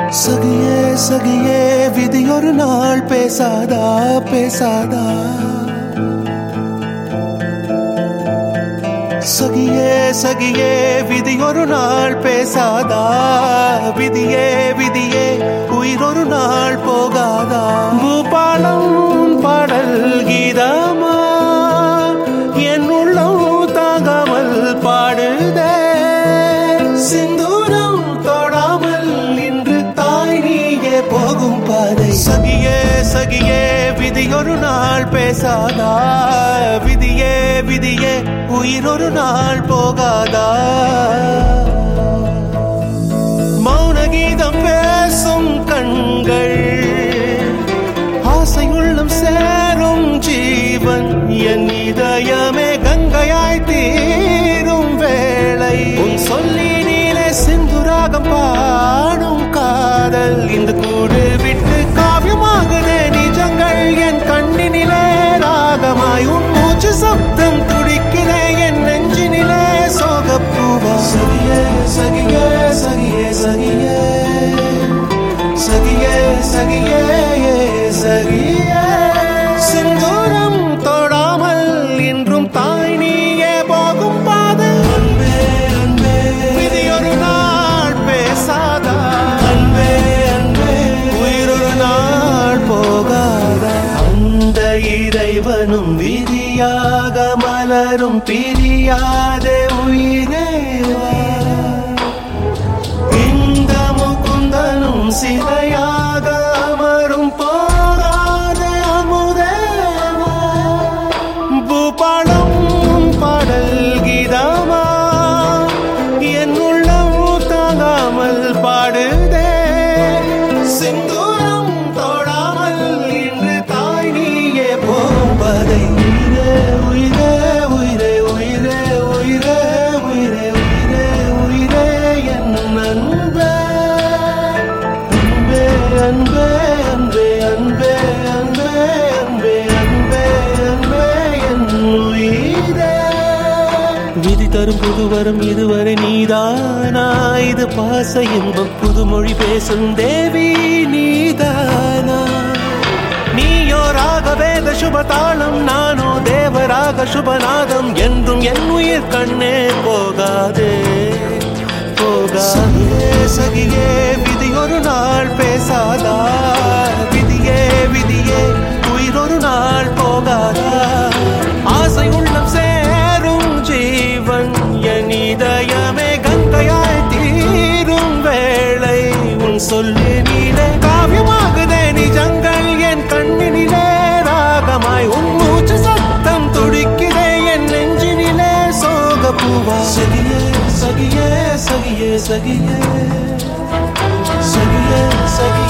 சகியே சகியே விதி ஒரு நாள் பேசாதா பேசாதா சகியே சகியே விதி ஒரு நாள் பேசாதா விதியே விதியே உயிர் ஒரு நாள் போகாதா பூபாலம் பாடல் கீதமா என் உள்ளம் தாங்காமல் பாடுதே சிந்தூரம் தொடாமல் இன்று தாய் நீயே போகும் பாதை சகியே சகியே விதி ஒரு நாள் பேசாதா விதியே விதியே உயிர் ஒரு நாள் போகாதா மௌன கீதம் பேசும் கண்கள் ஆசை உள்ளம் சேரும் ஜீவன் என் இதயமே கங்கையாய் தீரும் வேளை உன் சொல்லி நீலே சிந்துராகம் பாடும் காதல் இந்த கூடு விட்டு காவியமாகுதே நிஜங்கள் என் கண்ணினிலே ராகமாய் உன் மூச்சு சப்தம் துடிக்கிறே என் நெஞ்சினிலே சோகப்பூவா சகியே சகியே சகியே சகியே சகியே சகியே சகியே சிந்தூரம் தொடாமல் இன்றும் தாய் நீயே போகும் பாதை அன்பே அன்பே விதி ஒரு நாள் பேசாதா அன்பே அன்பே உயிர் ஒரு நாள் போகாதா அந்த இறைவனும் விதியாக மலரும் பிரியாதே உயிரே வா இந்த முகுந்தனும் சிலையாக அமரும் போராத அமுதேவா பூபாலம் பாடல் கீதமா என் உள்ளம் தாங்காமல் பாடுதே சிந்தூரம் தொடாமல் இன்று தாய் நீயே போவதை உயிரே உயிரே உயிரே உயிரே உயிரே உயிரே உயிரே உயிரே என் அன்பே அன்பே அன்பே அன்பே அன்பே அன்பே அன்பே அன்பே அன்பே என் உயிரே விதி தரும் புது வரும் இதுவரை நீதானா இது பாச இன்பம் புதுமொழி பேசும் தேவி நீதானா நீயோ ராகவேத சுபதாளம் நானோ தேவராக சுபநாதம் என்றும் என் உயிர் கண்ணே போகாதே போகாதே சகியே விதி ஒரு நாள் பேசாதா விதியே விதியே உயிர் ஒரு நாள் போகாதா ஆசை உள்ளம் சேரும் ஜீவன் என் இதயமே கங்கையாய் தீரும் வேளை உன் சொல்லி நீலே காவியமாகுதே நிஜங்கள் என் கண்ணினிலே ராகமாய் உன் மூச்சு சத்தம் துடிக்கிறே என் நெஞ்சினிலே சோக பூவா சகியே சகியே சகியே சகியே சகியே சகியே